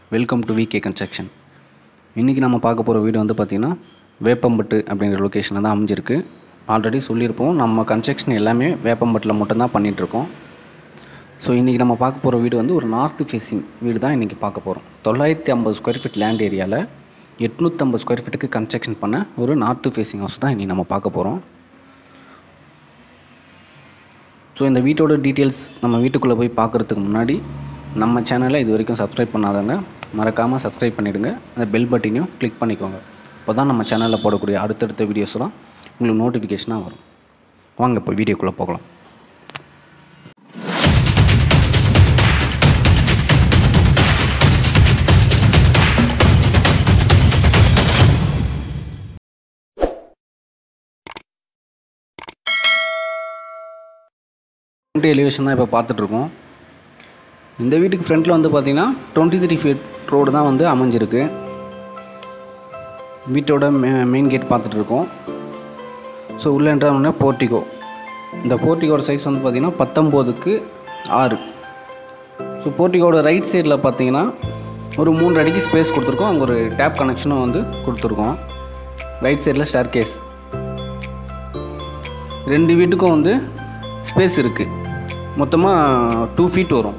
welcome to VK construction இன்றைக்கி நம்ம பார்க்க போகிற வீடு வந்து பார்த்திங்கன்னா வேப்பம்பட்டு அப்படிங்கிற லொக்கேஷனில் தான் அமைஞ்சிருக்கு ஆல்ரெடி சொல்லியிருப்போம் நம்ம கன்ஸ்ட்ரக்ஷன் எல்லாமே வேப்பம்பட்டில் மட்டும்தான் பண்ணிகிட்ருக்கோம் ஸோ இன்றைக்கி நம்ம பார்க்க போகிற வீடு வந்து ஒரு நார்த் ஃபேஸிங் வீடு தான் இன்றைக்கி பார்க்க போகிறோம் தொள்ளாயிரத்தி ஐம்பது ஸ்கொயர் ஃபீட் லேண்ட் ஏரியாவில் எட்நூற்றம்பது ஸ்கொயர் ஃபீட்டுக்கு கன்ஸ்ட்ரக்ஷன் பண்ண ஒரு நார்த் ஃபேஸிங் ஹவுஸ் தான் இன்றைக்கி நம்ம பார்க்க போகிறோம் ஸோ இந்த வீட்டோட டீட்டெயில்ஸ் நம்ம வீட்டுக்குள்ளே போய் பார்க்குறதுக்கு முன்னாடி நம்ம சேனலை இது வரைக்கும் சப்ஸ்கிரைப் பண்ணாதவங்க மறக்காமல் சப்ஸ்கிரைப் பண்ணிவிடுங்க அந்த பெல் பட்டனையும் கிளிக் பண்ணிக்கோங்க அப்போ தான் நம்ம சேனலில் போடக்கூடிய அடுத்தடுத்த வீடியோஸ்லாம் உங்களுக்கு நோட்டிஃபிகேஷனாக வரும் வாங்க இப்போ வீடியோக்குள்ளே போகலாம் ஃப்ரண்ட் எலிவேஷன் தான் இப்போ பார்த்துட்ருக்கோம் இந்த வீட்டுக்கு ஃப்ரண்ட்டில் வந்து பார்த்தீங்கன்னா டுவெண்ட்டி த்ரீ ஃபீட் ரோடு தான் வந்து அமைஞ்சிருக்கு வீட்டோட மெ மெயின் கேட் பார்த்துட்ருக்கோம் ஸோ உள்ளே என்றால் போர்ட்டிகோ இந்த போர்ட்டிகோட சைஸ் வந்து பார்த்திங்கன்னா பத்தொம்போதுக்கு ஆறு ஸோ போர்ட்டிகோட ரைட் சைடில் பார்த்தீங்கன்னா ஒரு மூன்று அடிக்கு ஸ்பேஸ் கொடுத்துருக்கோம் அங்கே ஒரு டேப் கனெக்ஷனும் வந்து கொடுத்துருக்கோம் ரைட் சைடில் ஸ்டார் கேஸ் ரெண்டு வீட்டுக்கும் வந்து ஸ்பேஸ் இருக்குது மொத்தமாக டூ ஃபீட் வரும்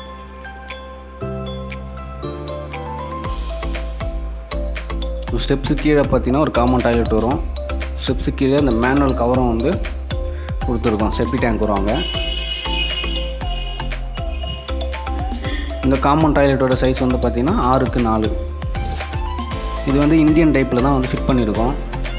ஸ்டெப்ஸு கீழே பார்த்தீங்கன்னா ஒரு காமன் டாய்லெட் வரும் ஸ்டெப்ஸு கீழே அந்த மேனுவல் கவரும் வந்து கொடுத்துருக்கோம் செப்டி டேங்க் வருவாங்க இந்த காமன் டாய்லெட்டோட சைஸ் வந்து பார்த்திங்கன்னா ஆறுக்கு நாலு இது வந்து இந்தியன் டைப்பில் தான் வந்து ஃபிட் பண்ணியிருக்கோம்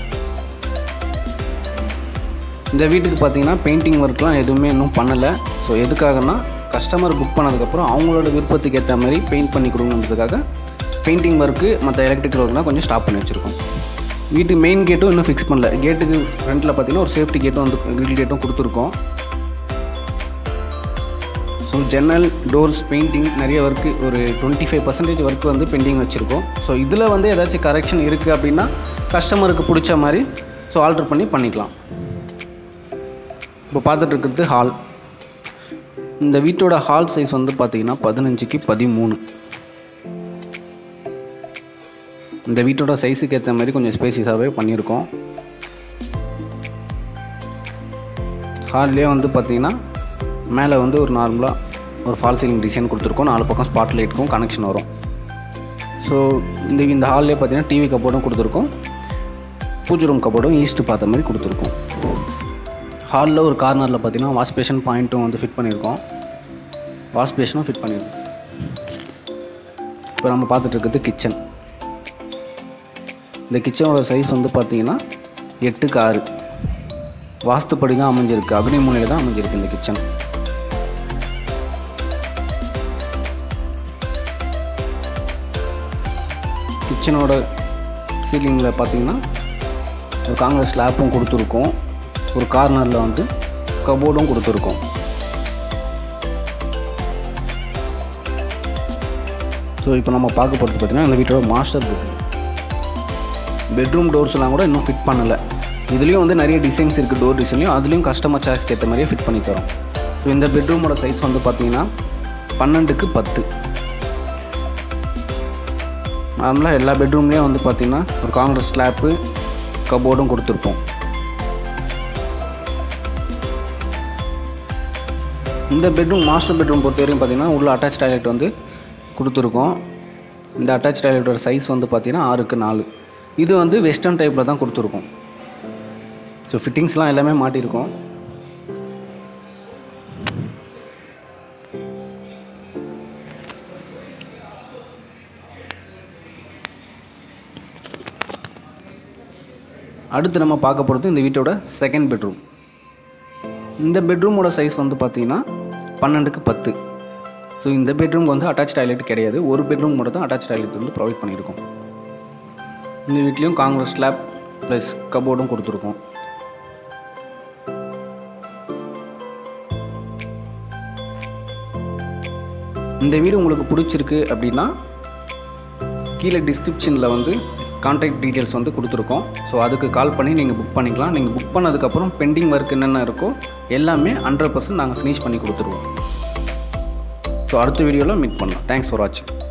இந்த வீட்டுக்கு பார்த்தீங்கன்னா பெயிண்டிங் ஒர்க்லாம் எதுவுமே இன்னும் பண்ணலை ஸோ எதுக்காகனா கஸ்டமர் புக் பண்ணதுக்கப்புறம் அவங்களோட விருப்பத்துக்கு ஏற்ற மாதிரி பெயிண்ட் பண்ணி கொடுக்கணுன்றதுக்காக பெயிண்டிங் ஒர்க்கு மற்ற எலக்ட்ரிக்கல் ஒர்க்லாம் கொஞ்சம் ஸ்டாப் பண்ணி வச்சுருக்கோம் வீட்டு மெயின் கேட்டும் இன்னும் ஃபிக்ஸ் பண்ணல கேட்டுக்கு ஃப்ரண்ட்டில் பார்த்தீங்கன்னா ஒரு சேஃப்டி கேட்டும் வந்து கிரில் கேட்டும் கொடுத்துருக்கோம் ஸோ ஜன்னல் டோர்ஸ் பெயிண்டிங் நிறைய ஒர்க்கு ஒரு டுவெண்ட்டி ஃபைவ் பர்சன்டேஜ் ஒர்க் வந்து பெண்டிங் வச்சுருக்கோம் ஸோ இதில் வந்து ஏதாச்சும் கரெக்ஷன் இருக்குது அப்படின்னா கஸ்டமருக்கு பிடிச்ச மாதிரி ஸோ ஆல்ட்ரு பண்ணி பண்ணிக்கலாம் இப்போ பார்த்துட்டு இருக்கிறது ஹால் இந்த வீட்டோட ஹால் சைஸ் வந்து பார்த்தீங்கன்னா பதினஞ்சுக்கு பதிமூணு இந்த வீட்டோட சைஸுக்கு ஏற்ற மாதிரி கொஞ்சம் ஸ்பேசியஸாகவே பண்ணியிருக்கோம் ஹால்லே வந்து பார்த்தீங்கன்னா மேலே வந்து ஒரு நார்மலாக ஒரு ஃபால் சீலிங் டிசைன் கொடுத்துருக்கோம் நாலு பக்கம் ஸ்பாட் லைட்டுக்கும் கனெக்ஷன் வரும் ஸோ இந்த இந்த ஹால்லே பார்த்தீங்கன்னா டிவி கப்போர்டும் கொடுத்துருக்கோம் பூஜை ரூம் கப்போர்டும் ஈஸ்ட்டு பார்த்த மாதிரி கொடுத்துருக்கோம் ஹாலில் ஒரு கார்னரில் பார்த்தீங்கன்னா வாஷ் பேஷன் பாயிண்ட்டும் வந்து ஃபிட் பண்ணியிருக்கோம் வாஷ் பேஷனும் ஃபிட் பண்ணியிருக்கோம் இப்போ நம்ம பார்த்துட்டு இருக்கிறது கிச்சன் இந்த கிச்சனோட சைஸ் வந்து பார்த்தீங்கன்னா எட்டுக்கு ஆறு வாஸ்துப்படி தான் அமைஞ்சிருக்கு அக்னி மூலையில் தான் அமைஞ்சிருக்கு இந்த கிச்சன் கிச்சனோட சீலிங்கில் பார்த்தீங்கன்னா ஒரு காங்கிரஸ் ஸ்லாப்பும் கொடுத்துருக்கோம் ஒரு கார்னரில் வந்து கபோர்டும் கொடுத்துருக்கோம் ஸோ இப்போ நம்ம பார்க்க போகிறது பார்த்திங்கன்னா இந்த வீட்டோட மாஸ்டர் பெட்ரூம் பெட்ரூம் டோர்ஸ்லாம் கூட இன்னும் ஃபிட் பண்ணலை இதுலேயும் வந்து நிறைய டிசைன்ஸ் இருக்குது டோர் டிசைன்லையும் அதுலேயும் கஸ்டமர் சாய்ஸ்க்கு ஏற்ற மாதிரியே ஃபிட் பண்ணி தரோம் ஸோ இந்த பெட்ரூமோட சைஸ் வந்து பார்த்திங்கன்னா பன்னெண்டுக்கு பத்து நார்மலாக எல்லா பெட்ரூம்லேயும் வந்து பார்த்திங்கன்னா ஒரு காங்கிரஸ் ஸ்லாப்பு கபோர்டும் கொடுத்துருப்போம் இந்த பெட்ரூம் மாஸ்டர் பெட்ரூம் பொறுத்த வரைக்கும் பார்த்தீங்கன்னா உள்ள அட்டாச் டாய்லெட் வந்து கொடுத்துருக்கோம் இந்த அட்டாச் டாய்லெட்டோட சைஸ் வந்து பார்த்தீங்கன்னா ஆறுக்கு நாலு இது வந்து வெஸ்டர்ன் டைப்பில் தான் கொடுத்துருக்கோம் ஸோ ஃபிட்டிங்ஸ்லாம் எல்லாமே மாட்டியிருக்கோம் அடுத்து நம்ம பார்க்க போகிறது இந்த வீட்டோட செகண்ட் பெட்ரூம் இந்த பெட்ரூமோட சைஸ் வந்து பார்த்தீங்கன்னா பன்னெண்டுக்கு பத்து ஸோ இந்த பெட்ரூம்க்கு வந்து அட்டாச் டாய்லெட் கிடையாது ஒரு பெட்ரூம் மட்டும் தான் அட்டாச் டாய்லெட் வந்து ப்ரொவைட் பண்ணியிருக்கோம் இந்த வீட்லேயும் காங்கிரஸ் ஸ்லாப் ப்ளஸ் கபோர்டும் கொடுத்துருக்கோம் இந்த வீடு உங்களுக்கு பிடிச்சிருக்கு அப்படின்னா கீழே டிஸ்கிரிப்ஷனில் வந்து கான்டாக்ட் டீட்டெயில்ஸ் வந்து கொடுத்துருக்கோம் ஸோ அதுக்கு கால் பண்ணி நீங்கள் புக் பண்ணிக்கலாம் நீங்கள் புக் பண்ணதுக்கப்புறம் பெண்டிங் ஒர்க் என்னென்ன இருக்கோ எல்லாமே ஹண்ட்ரட் பர்சன்ட் நாங்கள் ஃபினிஷ் பண்ணி கொடுத்துருவோம் ஸோ அடுத்த வீடியோவில் மீட் பண்ணலாம் தேங்க்ஸ் ஃபார் வாட்சிங்